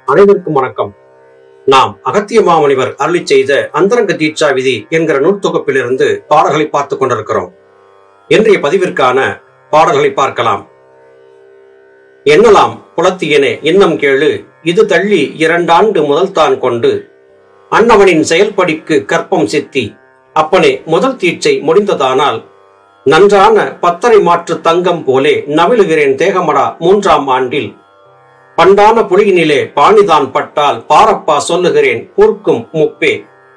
அனைவருக்கும் வணக்கம் நாம் அகத்திய மாமுனிவர் அருளி செய்த அந்தரங்க தீட்சா விதி என்கிற நூற்தொகுப்பிலிருந்து பாடல்களை பார்த்துக் கொண்டிருக்கிறோம் இன்றைய பதிவிற்கான பாடல்களை பார்க்கலாம் எண்ணலாம் புலத்தியனே இன்னம் கேளு இது தள்ளி இரண்டாண்டு முதல் தான் கொண்டு அன்னவனின் செயல்படிக்கு கற்பம் சித்தி அப்பனே முதல் தீட்சை முடிந்ததானால் நன்றான பத்தரை மாற்று தங்கம் போலே நவிலுகிறேன் தேகமடா மூன்றாம் ஆண்டில் பண்டான புலியினிலே பாணிதான் பட்டால் பாரப்பா சொல்லுகிறேன் பூர்க்கும் முப்பே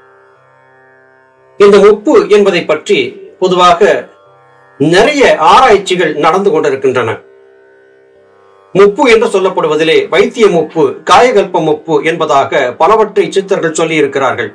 இந்த முப்பு என்பதை பற்றி பொதுவாக நிறைய ஆராய்ச்சிகள் நடந்து கொண்டிருக்கின்றன முப்பு என்று சொல்லப்படுவதிலே வைத்திய முப்பு காயகல்ப முப்பு என்பதாக பலவற்றை சித்தர்கள் சொல்லி இருக்கிறார்கள்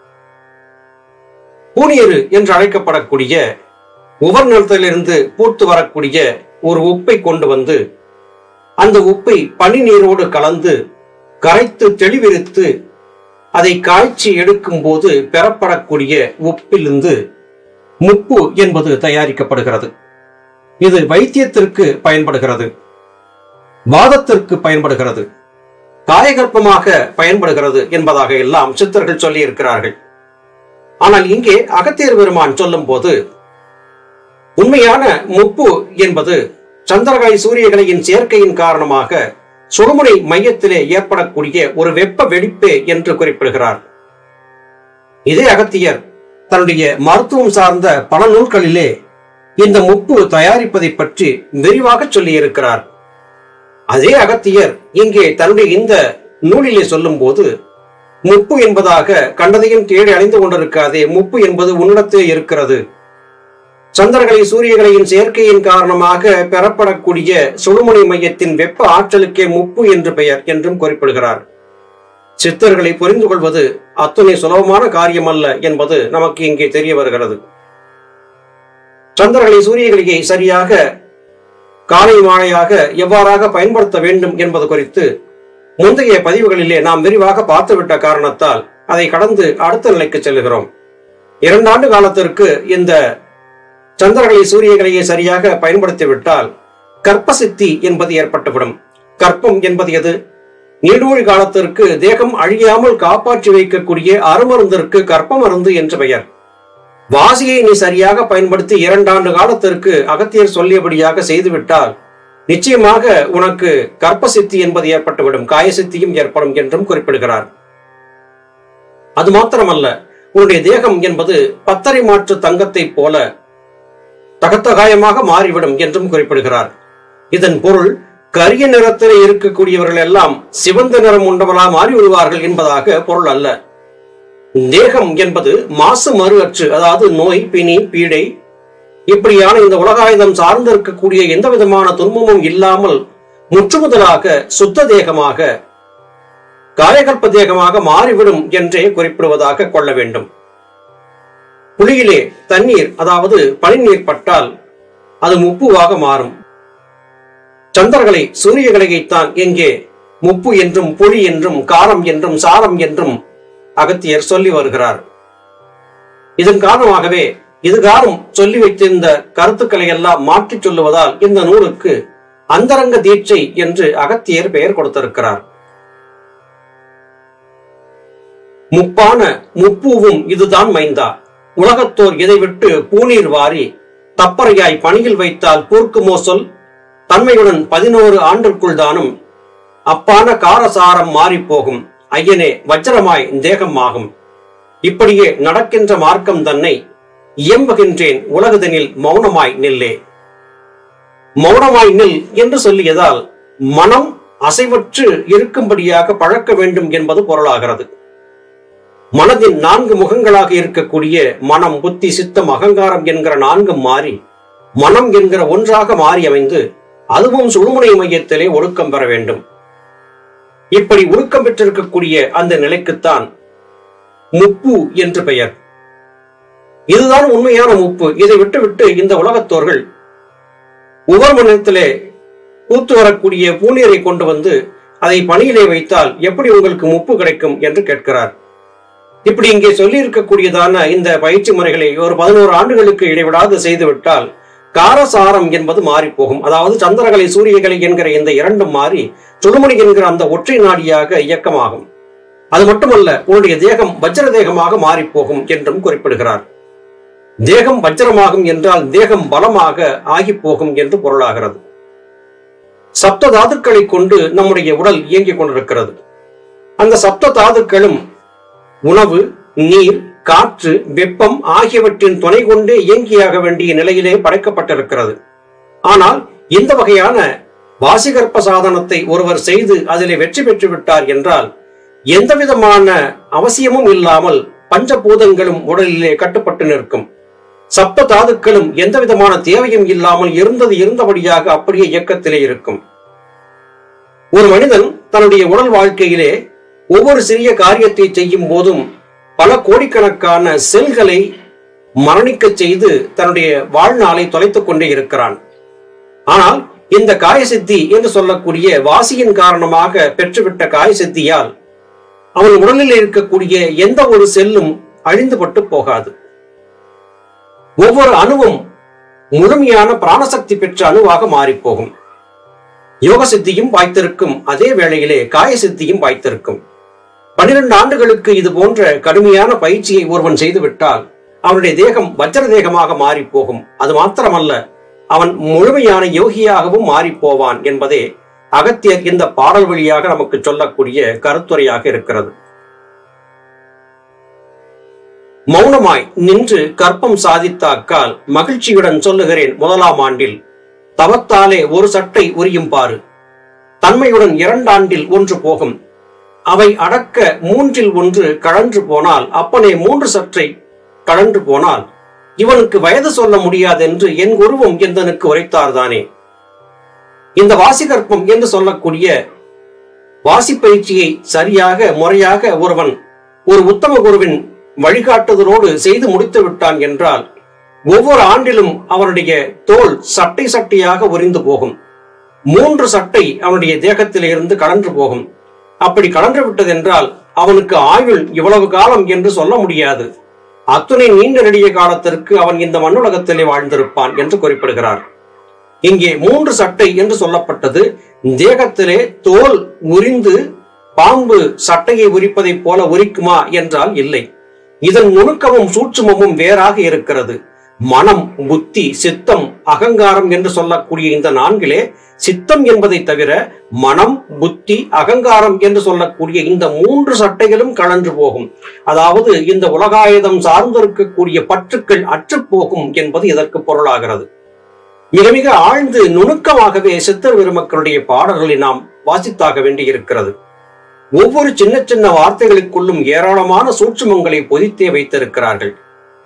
பூனியரு என்று அழைக்கப்படக்கூடிய உவர் நிலத்திலிருந்து பூத்து வரக்கூடிய ஒரு உப்பை கொண்டு வந்து அந்த உப்பை பனி நீரோடு கலந்து கரைத்து தெளிவிரித்து அதை காய்ச்சி எடுக்கும் போது பெறப்படக்கூடிய உப்பிலிருந்து முப்பு என்பது தயாரிக்கப்படுகிறது இது வைத்தியத்திற்கு பயன்படுகிறது வாதத்திற்கு பயன்படுகிறது காயகற்பமாக பயன்படுகிறது என்பதாக எல்லாம் சித்தர்கள் சொல்லி இருக்கிறார்கள் ஆனால் இங்கே அகத்தியர் பெருமான் சொல்லும் போது உண்மையான முப்பு என்பது சந்திரகலை சூரியகலையின் சேர்க்கையின் காரணமாக சுடுமுனை மையத்திலே ஏற்படக்கூடிய ஒரு வெப்ப வெடிப்பே என்று குறிப்பிடுகிறார் இதே அகத்தியர் தன்னுடைய மருத்துவம் சார்ந்த பல நூல்களிலே இந்த முப்பு தயாரிப்பதை பற்றி விரிவாக சொல்லியிருக்கிறார் அதே அகத்தியர் இங்கே தன்னுடைய இந்த நூலிலே சொல்லும் போது முப்பு என்பதாக கண்டதையும் தேடி அடைந்து கொண்டிருக்காதே முப்பு என்பது உன்னிடத்தே இருக்கிறது சந்திரகலை சூரியகலையின் சேர்க்கையின் காரணமாக பெறப்படக்கூடிய சுழுமுனை மையத்தின் வெப்ப ஆற்றலுக்கே முப்பு என்று பெயர் என்றும் குறிப்பிடுகிறார் சித்தர்களை புரிந்து கொள்வது அத்துணை சுலபமான காரியம் அல்ல என்பது நமக்கு இங்கே தெரிய வருகிறது சந்திரகலை சூரியகலையை சரியாக காலை மாலையாக எவ்வாறாக பயன்படுத்த வேண்டும் என்பது குறித்து முந்தைய பதிவுகளிலே நாம் விரிவாக பார்த்துவிட்ட காரணத்தால் அதை கடந்து அடுத்த நிலைக்கு செல்கிறோம் இரண்டாண்டு காலத்திற்கு இந்த சந்திரகலை சூரியகலையை சரியாக பயன்படுத்திவிட்டால் கற்பசித்தி என்பது ஏற்பட்டுவிடும் கற்பம் என்பது எது நீடூழி காலத்திற்கு தேகம் அழியாமல் காப்பாற்றி வைக்கக்கூடிய அருமருந்திற்கு கற்ப மருந்து என்று பெயர் வாசியை நீ சரியாக பயன்படுத்தி இரண்டாண்டு காலத்திற்கு அகத்தியர் சொல்லியபடியாக செய்துவிட்டால் நிச்சயமாக உனக்கு கற்பசித்தி என்பது ஏற்பட்டுவிடும் காயசித்தியும் ஏற்படும் என்றும் குறிப்பிடுகிறார் அது மாத்திரமல்ல உன்னுடைய தேகம் என்பது பத்தரை மாற்று தங்கத்தைப் போல தகத்தகாயமாக மாறிவிடும் என்றும் குறிப்பிடுகிறார் இதன் பொருள் கரிய நிறத்தில் இருக்கக்கூடியவர்கள் எல்லாம் சிவந்த நிறம் உண்டவர்களா மாறி விடுவார்கள் என்பதாக பொருள் அல்ல தேகம் என்பது மாசு மறு அற்று அதாவது நோய் பிணி பீடை இப்படியான இந்த உலகாயுதம் சார்ந்து இருக்கக்கூடிய எந்த விதமான துன்பமும் இல்லாமல் முற்றுமுதலாக சுத்த தேகமாக காயகல்ப தேகமாக மாறிவிடும் என்றே குறிப்பிடுவதாக கொள்ள வேண்டும் புலியிலே தண்ணீர் அதாவது பனிநீர் பட்டால் அது முப்புவாக மாறும் சந்திரகலை சூரியகலையைத்தான் எங்கே முப்பு என்றும் புலி என்றும் காரம் என்றும் சாரம் என்றும் அகத்தியர் சொல்லி வருகிறார் இதன் காரணமாகவே இதுகாரும் சொல்லி வைத்திருந்த கருத்துக்களை எல்லாம் மாற்றிச் சொல்லுவதால் இந்த நூலுக்கு அந்தரங்க தீட்சை என்று அகத்தியர் பெயர் கொடுத்திருக்கிறார் முப்பான முப்பூவும் இதுதான் மைந்தா உலகத்தோர் இதை விட்டு பூநீர் வாரி தப்பறையாய் பணியில் வைத்தால் பூர்க்குமோ சொல் தன்மையுடன் பதினோரு ஆண்டுக்குள் தானும் அப்பான காரசாரம் மாறி போகும் ஐயனே வஜ்ரமாய் தேகம் ஆகும் இப்படியே நடக்கின்ற மார்க்கம் தன்னை இயம்புகின்றேன் உலகதனில் மௌனமாய் நில்லே மௌனமாய் நில் என்று சொல்லியதால் மனம் அசைவற்று இருக்கும்படியாக பழக்க வேண்டும் என்பது பொருளாகிறது மனதின் நான்கு முகங்களாக இருக்கக்கூடிய மனம் புத்தி சித்தம் அகங்காரம் என்கிற நான்கும் மாறி மனம் என்கிற ஒன்றாக மாறி அமைந்து அதுவும் சுழுமுனை மையத்திலே ஒழுக்கம் பெற வேண்டும் இப்படி ஒழுக்கம் பெற்றிருக்கக்கூடிய அந்த நிலைக்குத்தான் முப்பு என்று பெயர் இதுதான் உண்மையான முப்பு இதை விட்டுவிட்டு இந்த உலகத்தோர்கள் ஒவ்வொரு மனிதத்திலே பூத்து வரக்கூடிய பூநீரை கொண்டு வந்து அதை பணியிலே வைத்தால் எப்படி உங்களுக்கு முப்பு கிடைக்கும் என்று கேட்கிறார் இப்படி இங்கே சொல்லி இருக்கக்கூடியதான இந்த பயிற்சி முறைகளை ஒரு பதினோரு ஆண்டுகளுக்கு இடைவிடாது செய்துவிட்டால் காரசாரம் என்பது மாறி போகும் அதாவது சந்திரகலை சூரியகலை என்கிற இந்த இரண்டும் மாறி சுடுமணி என்கிற அந்த ஒற்றை நாடியாக இயக்கமாகும் அது மட்டுமல்ல உன்னுடைய தேகம் வஜ்ர தேகமாக மாறி போகும் என்றும் குறிப்பிடுகிறார் தேகம் வஜ்ரமாகும் என்றால் தேகம் பலமாக ஆகி போகும் என்று பொருளாகிறது சப்த தாதுக்களை கொண்டு நம்முடைய உடல் இயங்கிக் கொண்டிருக்கிறது அந்த சப்த தாதுக்களும் உணவு நீர் காற்று வெப்பம் ஆகியவற்றின் துணை கொண்டே இயங்கியாக வேண்டிய நிலையிலே படைக்கப்பட்டிருக்கிறது ஆனால் இந்த வகையான வாசிகற்ப சாதனத்தை ஒருவர் செய்து அதிலே வெற்றி பெற்று விட்டார் என்றால் எந்த விதமான அவசியமும் இல்லாமல் பஞ்சபூதங்களும் உடலிலே கட்டுப்பட்டு நிற்கும் சப்த தாதுக்களும் எந்த விதமான தேவையும் இல்லாமல் இருந்தது இருந்தபடியாக அப்படியே இயக்கத்திலே இருக்கும் ஒரு மனிதன் தன்னுடைய உடல் வாழ்க்கையிலே ஒவ்வொரு சிறிய காரியத்தை செய்யும் போதும் பல கோடிக்கணக்கான செல்களை மரணிக்க செய்து தன்னுடைய வாழ்நாளை தொலைத்துக் கொண்டே இருக்கிறான் ஆனால் இந்த காயசித்தி என்று சொல்லக்கூடிய வாசியின் காரணமாக பெற்றுவிட்ட காயசித்தியால் அவன் உடலில் இருக்கக்கூடிய எந்த ஒரு செல்லும் அழிந்துபட்டு போகாது ஒவ்வொரு அணுவும் முழுமையான பிராணசக்தி பெற்ற அணுவாக மாறிப்போகும் யோக சித்தியும் வாய்த்திருக்கும் அதே வேளையிலே காய சித்தியும் வாய்த்திருக்கும் பனிரெண்டு ஆண்டுகளுக்கு இது போன்ற கடுமையான பயிற்சியை ஒருவன் செய்துவிட்டால் அவனுடைய தேகம் வஜ்ர தேகமாக மாறி போகும் அது மாத்திரமல்ல அவன் முழுமையான யோகியாகவும் மாறி போவான் என்பதே அகத்தியர் இந்த பாடல் வழியாக நமக்கு சொல்லக்கூடிய கருத்துரையாக இருக்கிறது மௌனமாய் நின்று கற்பம் சாதித்த அக்கால் மகிழ்ச்சியுடன் சொல்லுகிறேன் முதலாம் ஆண்டில் தவத்தாலே ஒரு சட்டை உரியும் பாரு தன்மையுடன் இரண்டாண்டில் ஒன்று போகும் அவை அடக்க மூன்றில் ஒன்று கழன்று போனால் அப்பனே மூன்று சற்றை கழன்று போனால் இவனுக்கு வயது சொல்ல முடியாதென்று என் குருவும் எந்தனுக்கு உரைத்தார்தானே இந்த வாசிகற்பம் என்று சொல்லக்கூடிய வாசிப்பயிற்சியை சரியாக முறையாக ஒருவன் ஒரு உத்தம குருவின் வழிகாட்டுதலோடு செய்து முடித்து விட்டான் என்றால் ஒவ்வொரு ஆண்டிலும் அவனுடைய தோல் சட்டை சட்டையாக உரிந்து போகும் மூன்று சட்டை அவனுடைய தேகத்திலிருந்து கடன்று போகும் அப்படி கடன்று விட்டதென்றால் அவனுக்கு ஆயுள் இவ்வளவு காலம் என்று சொல்ல முடியாது அத்துணை நீண்ட நெடிய காலத்திற்கு அவன் இந்த மண்ணுலகத்திலே வாழ்ந்திருப்பான் என்று குறிப்பிடுகிறார் இங்கே மூன்று சட்டை என்று சொல்லப்பட்டது தேகத்திலே தோல் உரிந்து பாம்பு சட்டையை உரிப்பதைப் போல உரிக்குமா என்றால் இல்லை இதன் நுணுக்கமும் சூட்சுமமும் வேறாக இருக்கிறது மனம் புத்தி சித்தம் அகங்காரம் என்று சொல்லக்கூடிய இந்த நான்கிலே சித்தம் என்பதை தவிர மனம் புத்தி அகங்காரம் என்று சொல்லக்கூடிய இந்த மூன்று சட்டைகளும் கலன்று போகும் அதாவது இந்த உலகாயுதம் சார்ந்திருக்கக்கூடிய பற்றுக்கள் அற்றுப் போகும் என்பது இதற்கு பொருளாகிறது மிக மிக ஆழ்ந்து நுணுக்கமாகவே சித்தர் பெருமக்களுடைய பாடல்களை நாம் வாசித்தாக வேண்டியிருக்கிறது ஒவ்வொரு சின்ன சின்ன வார்த்தைகளுக்குள்ளும் ஏராளமான சூட்சுமங்களை பொதித்தே வைத்திருக்கிறார்கள்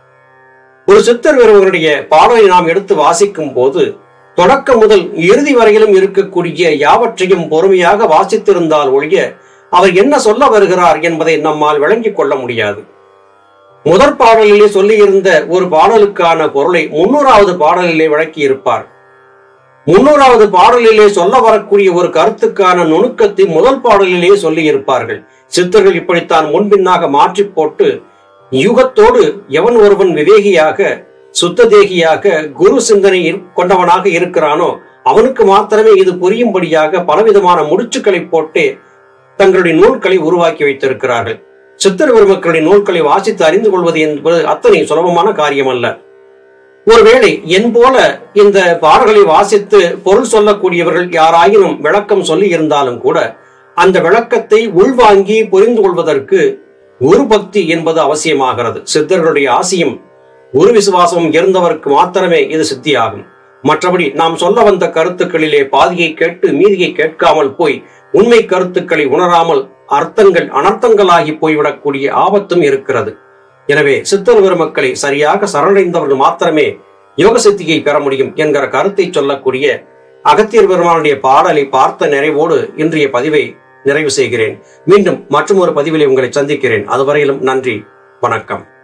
ஒரு சித்தர் பெருமகளுடைய பாடலை நாம் எடுத்து வாசிக்கும் போது தொடக்கம் முதல் இறுதி வரையிலும் இருக்கக்கூடிய யாவற்றையும் பொறுமையாக வாசித்திருந்தால் ஒழிய அவர் என்ன சொல்ல வருகிறார் என்பதை நம்மால் விளங்கிக் கொள்ள முடியாது முதற் பாடலிலே சொல்லியிருந்த ஒரு பாடலுக்கான பொருளை முன்னூறாவது பாடலிலே விளக்கி இருப்பார் முன்னூறாவது பாடலிலே சொல்ல வரக்கூடிய ஒரு கருத்துக்கான நுணுக்கத்தை முதல் பாடலிலே சொல்லி இருப்பார்கள் சித்தர்கள் இப்படித்தான் முன்பின்னாக மாற்றி போட்டு யுகத்தோடு எவன் ஒருவன் விவேகியாக சுத்த தேகியாக குரு சிந்தனை கொண்டவனாக இருக்கிறானோ அவனுக்கு மாத்திரமே இது புரியும்படியாக பலவிதமான முடிச்சுக்களை போட்டே தங்களுடைய நூல்களை உருவாக்கி வைத்திருக்கிறார்கள் சித்தர் பெருமக்களுடைய நூல்களை வாசித்து அறிந்து கொள்வது என்பது அத்தனை சுலபமான காரியம் அல்ல ஒருவேளை என் போல இந்த பாடல்களை வாசித்து பொருள் சொல்லக்கூடியவர்கள் யாராயினும் விளக்கம் சொல்லி இருந்தாலும் கூட அந்த விளக்கத்தை உள்வாங்கி புரிந்து கொள்வதற்கு குரு பக்தி என்பது அவசியமாகிறது சித்தர்களுடைய ஆசியும் குரு விசுவாசமும் இருந்தவருக்கு மாத்திரமே இது சித்தியாகும் மற்றபடி நாம் சொல்ல வந்த கருத்துக்களிலே பாதியை கேட்டு மீதியை கேட்காமல் போய் உண்மை கருத்துக்களை உணராமல் அர்த்தங்கள் அனர்த்தங்களாகி போய்விடக்கூடிய ஆபத்தும் இருக்கிறது எனவே சித்தர் பெருமக்களை சரியாக சரணடைந்தவர்கள் மாத்திரமே யோக சித்தியை பெற முடியும் என்கிற கருத்தை சொல்லக்கூடிய அகத்தியர் பெருமானுடைய பாடலை பார்த்த நிறைவோடு இன்றைய பதிவை நிறைவு செய்கிறேன் மீண்டும் மற்றொரு பதிவிலே உங்களை சந்திக்கிறேன் அதுவரையிலும் நன்றி வணக்கம்